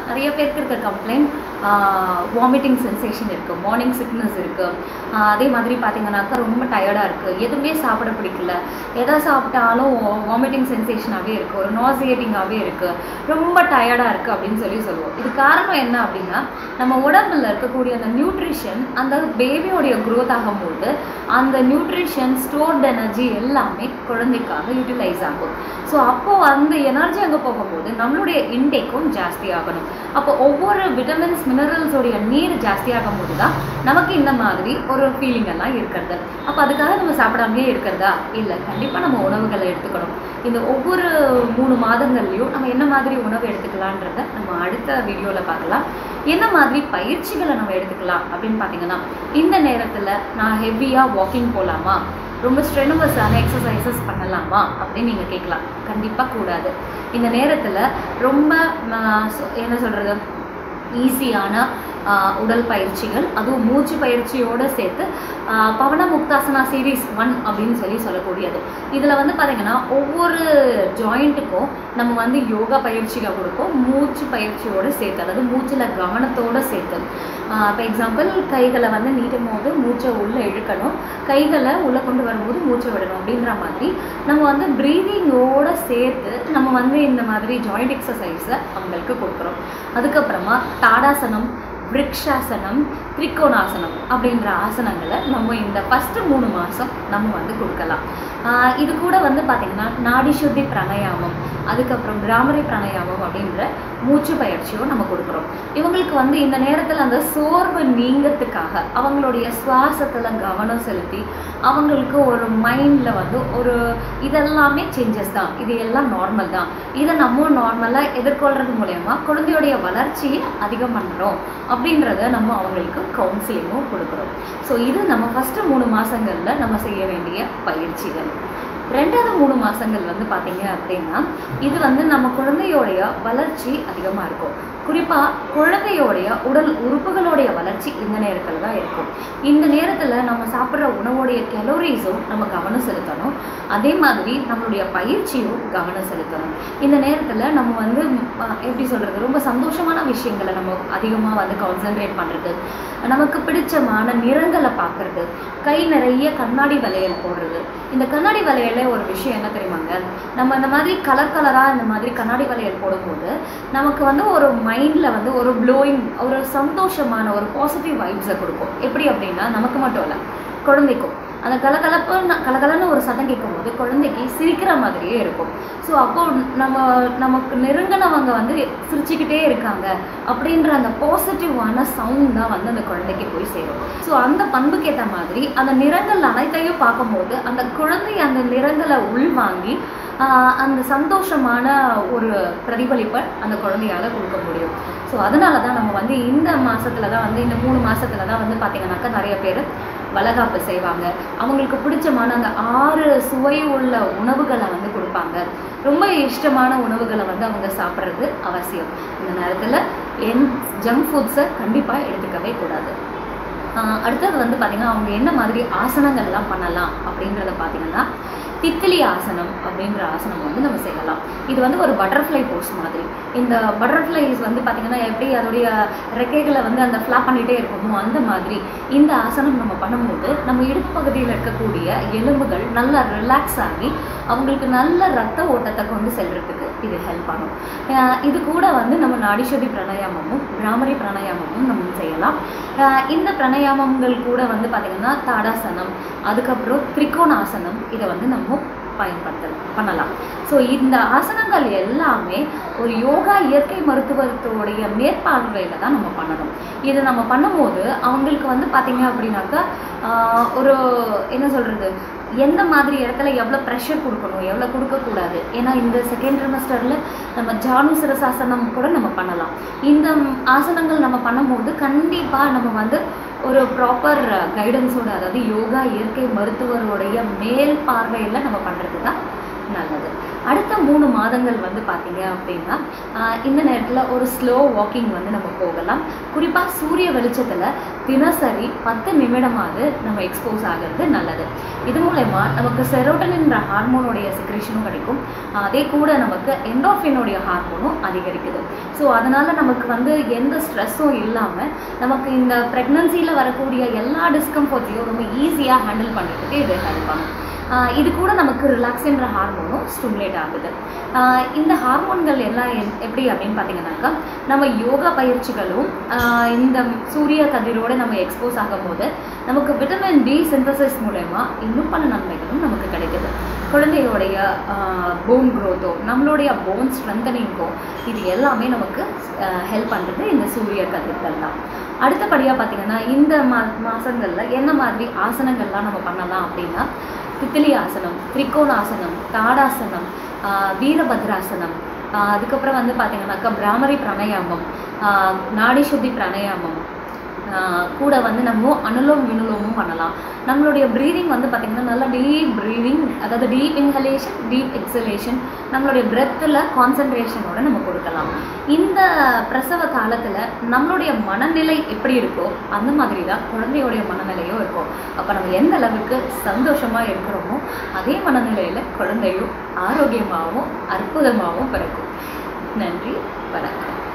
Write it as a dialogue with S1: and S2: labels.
S1: நிறைய பேருக்கு இருக்க கம்ப்ளைண்ட் வாமிட்டிங் சென்சேஷன் இருக்குது மார்னிங் சிக்னஸ் இருக்குது அதே மாதிரி பார்த்தீங்கன்னாக்கா ரொம்ப டயர்டாக இருக்குது எதுவுமே சாப்பிட பிடிக்கல எதை சாப்பிட்டாலும் வாமிட்டிங் சென்சேஷனாகவே இருக்குது ஒரு நாசியேட்டிங்காகவே இருக்குது ரொம்ப டயர்டாக இருக்குது அப்படின்னு சொல்லி சொல்லுவோம் இது காரணம் என்ன அப்படின்னா நம்ம உடம்புல இருக்கக்கூடிய அந்த நியூட்ரிஷன் அந்த பேபியோடைய growth ஆகும்போது அந்த நியூட்ரிஷன் ஸ்டோர்ட் எனர்ஜி எல்லாமே குழந்தைக்காக யூட்டிலைஸ் ஆகும் ஸோ அப்போது அந்த எனர்ஜி அங்கே போகும்போது நம்மளுடைய இன்டேக்கும் ஜாஸ்தி ஆகணும் அப்போ ஒவ்வொரு விட்டமின்ஸ் மினரல்ஸோடைய நீர் ஜாஸ்தியாகும் போது தான் நமக்கு இந்த மாதிரி ஒரு ஃபீலிங் எல்லாம் இருக்கிறது அப்போ அதுக்காக நம்ம சாப்பிடாமலே இருக்கிறதா இல்லை கண்டிப்பாக நம்ம உணவுகளை எடுத்துக்கணும் இந்த ஒவ்வொரு மூணு மாதங்கள்லையும் நம்ம என்ன மாதிரி உணவு எடுத்துக்கலான்றத நம்ம அடுத்த வீடியோவில் பார்க்கலாம் என்ன மாதிரி பயிற்சிகளை நம்ம எடுத்துக்கலாம் அப்படின்னு பார்த்தீங்கன்னா இந்த நேரத்தில் நான் ஹெவியாக வாக்கிங் போகலாமா ரொம்ப ஸ்ட்ரெனுவஸான எக்ஸசைசஸ் பண்ணலாமா அப்படின்னு நீங்கள் கேட்கலாம் கண்டிப்பாக கூடாது இந்த நேரத்தில் ரொம்ப ம, சொ- என்ன சொல்கிறது ஈஸியான உடல் பயிற்சிகள் அதுவும் மூச்சு பயிற்சியோடு சேர்த்து ஆ, பவன முக்தாசனா சீரீஸ் ஒன் அப்படின்னு சொல்லி சொல்லக்கூடியது இதில் வந்து பார்த்தீங்கன்னா ஒவ்வொரு ஜாயிண்ட்டுக்கும் நம்ம வந்து யோகா பயிற்சிகள் கொடுப்போம் மூச்சு பயிற்சியோடு சேர்த்து அதாவது மூச்சில் கவனத்தோடு சேர்த்து இப்போ எக்ஸாம்பிள் கைகளை வந்து நீட்டும் போது மூச்சை உள்ளே இழுக்கணும் கைகளை உள்ளே கொண்டு வரும்போது மூச்சை விடணும் அப்படின்ற மாதிரி நம்ம வந்து ப்ரீதிங்கோடு சேர்த்து நம்ம வந்து இந்த மாதிரி ஜாயிண்ட் எக்ஸசைஸை அவங்களுக்கு கொடுக்குறோம் அதுக்கப்புறமா தாடாசனம் விருக்ஷாசனம் திரிகோணாசனம் அப்படின்ற ஆசனங்களை நம்ம இந்த ஃபஸ்ட்டு மூணு மாதம் நம்ம வந்து கொடுக்கலாம் ஆஹ் இது கூட வந்து பார்த்திங்கன்னா நாடி சுத்தி பிராணாயாமம் அதுக்கப்புறம் பிராமரி பிராணாயாமம் அப்படின்ற மூச்சு பயிற்சியும் நம்ம கொடுக்குறோம் இவங்களுக்கு வந்து இந்த நேரத்தில் அந்த சோர்வு நீங்கிறதுக்காக அவங்களுடைய சுவாசத்தில் கவனம் செலுத்தி அவங்களுக்கு ஒரு மைண்டில் வந்து ஒரு இதெல்லாமே சேஞ்சஸ் தான் இது எல்லாம் நார்மல் தான் இதை நம்ம நார்மலாக எதிர்கொள்கிறது மூலயமா குழந்தையுடைய வளர்ச்சியை அதிகம் பண்ணுறோம் அப்படின்றத நம்ம அவங்களுக்கு கவுன்சிலிங்கும் கொடுக்குறோம் ஸோ இது நம்ம ஃபஸ்ட்டு மூணு மாதங்களில் நம்ம செய்ய வேண்டிய பயிற்சிகள் ரெண்டாவது மூணு மாதங்கள் வந்து பார்த்தீங்க அப்படின்னா இது வந்து நம்ம குழந்தையோடைய வளர்ச்சி அதிகமாக இருக்கும் குறிப்பாக குழந்தையோடைய உடல் உறுப்புகளுடைய வளர்ச்சி இந்த நேரத்தில் தான் இருக்கும் இந்த நேரத்தில் நம்ம சாப்பிட்ற உணவுடைய கெலோரிஸும் நம்ம கவனம் செலுத்தணும் அதே மாதிரி நம்மளுடைய பயிற்சியும் கவனம் செலுத்தணும் இந்த நேரத்தில் நம்ம வந்து ம், அஹ், எப்படி சொல்கிறது ரொம்ப சந்தோஷமான விஷயங்களை நம்ம அதிகமாக வந்து கான்சென்ட்ரேட் பண்ணுறது நமக்கு பிடிச்சமான நிறங்களை பார்க்குறது கை நிறைய கண்ணாடி வளையல் போடுறது இந்த கண்ணாடி வளையல்ல ஒரு விஷயம் என்ன தெரியுமாங்க நம்ம இந்த மாதிரி கலர் கலராக இந்த மாதிரி கண்ணாடி வளையல் போடும்போது நமக்கு வந்து ஒரு மைண்டில் வந்து ஒரு ப்ளோயிங் ஒரு சந்தோஷமான ஒரு பாசிட்டிவ் வைப்ஸை கொடுக்கும் எப்படி அப்படின்னா நமக்கு மட்டும் இல்லை குழந்தைக்கும் அந்த கலகலப்பு கலகலன்னு ஒரு சத்தம் கேட்கும்போது குழந்தைக்கு சிரிக்கிற மாதிரியே இருக்கும் ஸோ அப்போ நம்ம நமக்கு நெருங்கினவங்க வந்து சிரிச்சுக்கிட்டே இருக்காங்க அப்படின்ற அந்த பாசிட்டிவான சவுண்ட் தான் வந்து அந்த குழந்தைக்கு போய் சேரும் ஸோ அந்த பண்புக்கு ஏற்ற மாதிரி அந்த நிறங்கள் அனைத்தையும் பார்க்கும்போது அந்த குழந்தை அந்த நிறங்களை உள்வாங்கி ஆஹ், அந்த சந்தோஷமான ஒரு பிரதிபலிப்பை அந்த குழந்தையால கொடுக்க முடியும் ஸோ அதனால தான் நம்ம வந்து இந்த மாசத்துல தான் வந்து இந்த மூணு மாசத்துல தான் வந்து பார்த்தீங்கன்னாக்கா நிறைய பேர் வளகாப்பு செய்வாங்க அவங்களுக்கு பிடிச்சமான அந்த ஆறு சுவை உள்ள உணவுகளை வந்து கொடுப்பாங்க ரொம்ப இஷ்டமான உணவுகளை வந்து அவங்க சாப்பிட்றது அவசியம் இந்த நேரத்தில் என் ஜங்க் ஃபுட்ஸை கண்டிப்பாக எடுத்துக்கவே கூடாது ஆஹ் அடுத்தது வந்து பார்த்திங்கன்னா அவங்க என்ன மாதிரி ஆசனங்கள்லாம் பண்ணலாம் அப்படின்றத பார்த்தீங்கன்னா தித்திலி ஆசனம் அப்படின்ற ஆசனம் வந்து நம்ம செய்யலாம் இது வந்து ஒரு பட்டர்ஃப்ளை போஸ் மாதிரி இந்த பட்டர்ஃப்ளைஸ் வந்து பார்த்திங்கன்னா எப்படி அதோடைய ரெக்கைகளை வந்து அந்த ஃப்ளாப் பண்ணிகிட்டே இருக்குமோ அந்த மாதிரி இந்த ஆசனம் நம்ம பண்ணும்போது நம்ம இடுப்பு பகுதியில் இருக்கக்கூடிய எலும்புகள் நல்லா ரிலாக்ஸ் ஆகி அவங்களுக்கு நல்ல ரத்த ஓட்டத்தை கொண்டு செல்றதுக்கு இது ஹெல்ப் பண்ணும் ஆஹ் இது கூட வந்து நம்ம நாடிஷதி பிராணாயாமமும் பிராமரி பிராணாயாமமும் நம்ம செய்யலாம் ஆஹ் இந்த பிராணாயாமங்கள் கூட வந்து பார்த்திங்கன்னா தாடாசனம் அதுக்கப்புறம் திரிகோணாசனம் இதை வந்து நம்ம பயன்படுத்தலாம் பண்ணலாம் ஸோ இந்த ஆசனங்கள் எல்லாமே ஒரு யோகா இயற்கை மருத்துவத்தோடைய மேற்பார்வையில் தான் நம்ம பண்ணணும் இது நம்ம பண்ணும்போது அவங்களுக்கு வந்து பார்த்தீங்க அப்படின்னாக்கா ஆஹ் ஒரு என்ன சொல்கிறது எந்த மாதிரி இடத்துல எவ்வளோ ப்ரெஷர் கொடுக்கணும் எவ்வளோ கொடுக்கக்கூடாது ஏன்னா இந்த செகண்ட் ட்ரிமஸ்டரில் நம்ம ஜானு சிரசாசனம் கூட நம்ம பண்ணலாம் இந்த ஆசனங்கள் நம்ம பண்ணும்போது கண்டிப்பாக நம்ம வந்து ஒரு ப்ராப்பர் கைடன்ஸோட அதாவது யோகா இயற்கை மருத்துவருடைய மேல் பார்வையில் நம்ம பண்ணுறது தான் நல்லது அடுத்த மூணு மாதங்கள் வந்து பார்த்தீங்க அப்படின்னா ஆஹ் இந்த நேரத்தில் ஒரு ஸ்லோ வாக்கிங் வந்து நம்ம போகலாம் குறிப்பாக சூரிய வெளிச்சத்தில் தினசரி பத்து நிமிடமாவது நம்ம எக்ஸ்போஸ் ஆகிறது நல்லது இது மூலயமா நமக்கு செரோட்டனின்ற ஹார்மோனுடைய செக்ரேஷனும் கிடைக்கும் அதே கூட நமக்கு எண்டோஃபினுடைய ஹார்மோனும் அதிகரிக்குது ஸோ அதனால் நமக்கு வந்து எந்த ஸ்ட்ரெஸ்ஸும் இல்லாமல் நமக்கு இந்த ப்ரெக்னன்சியில் வரக்கூடிய எல்லா டிஸ்கம்ஃபர்ட்ஸையும் ரொம்ப ஈஸியாக ஹேண்டில் பண்ணுறதுக்கு இது ஹெல்ப் ஆகும் ஆஹ் இது கூட நமக்கு ரிலாக்ஸ்ன்ற ஹார்மோனும் ஸ்டிமுலேட் ஆகுது ஆஹ் இந்த ஹார்மோன்கள் எல்லாம் எப்- எப்படி அப்படின்னு பார்த்தீங்கன்னாக்கா நம்ம யோகா பயிற்சிகளும் ஆஹ் இந்த சூரிய கதிரோட நம்ம எக்ஸ்போஸ் ஆகும்போது நமக்கு விட்டமின் டி சிந்தசிஸ் மூலயமா இன்னும் பல நன்மைகளும் நமக்கு கிடைக்குது குழந்தையோடைய போன் க்ரோத்தோ நம்மளுடைய போன் ஸ்ட்ரென்தனிங்கோ இது எல்லாமே நமக்கு ஹெல்ப் பண்ணுறது இந்த சூரிய கதிர்கள் தான் அடுத்தபடியாக பார்த்தீங்கன்னா இந்த மா மாதங்களில் என்ன மாதிரி ஆசனங்கள்லாம் நம்ம பண்ணலாம் அப்படின்னா தித்திலி ஆசனம் திரிகோணாசனம் தாடாசனம் ஆஹ் வீரபத்ராசனம் ஆஹ் அதுக்கப்புறம் வந்து பார்த்தீங்கன்னாக்கா பிராமரி பிராணாயாமம் ஆஹ் நாடி சுத்தி பிராணாயாமம் ஆஹ் கூட வந்து நம்ம அனுலோம் வினுலோமும் பண்ணலாம் நம்மளுடைய ப்ரீதிங் வந்து பார்த்திங்கன்னா நல்லா டீப் ப்ரீதிங் அதாவது டீப் இன்ஹலேஷன் டீப் எக்ஸலேஷன் நம்மளுடைய பிரெத்தில் கான்சன்ட்ரேஷனோட நம்ம கொடுக்கலாம் இந்த பிரசவ காலத்தில் நம்மளுடைய மனநிலை எப்படி இருக்கோ அந்த மாதிரி தான் குழந்தையோடைய மனநிலையும் இருக்கும் அப்போ நம்ம எந்த அளவுக்கு சந்தோஷமாக இருக்கிறோமோ அதே மனநிலையில் குழந்தையும் ஆரோக்கியமாகவும் அற்புதமாகவும் பிறக்கும் நன்றி வணக்கம்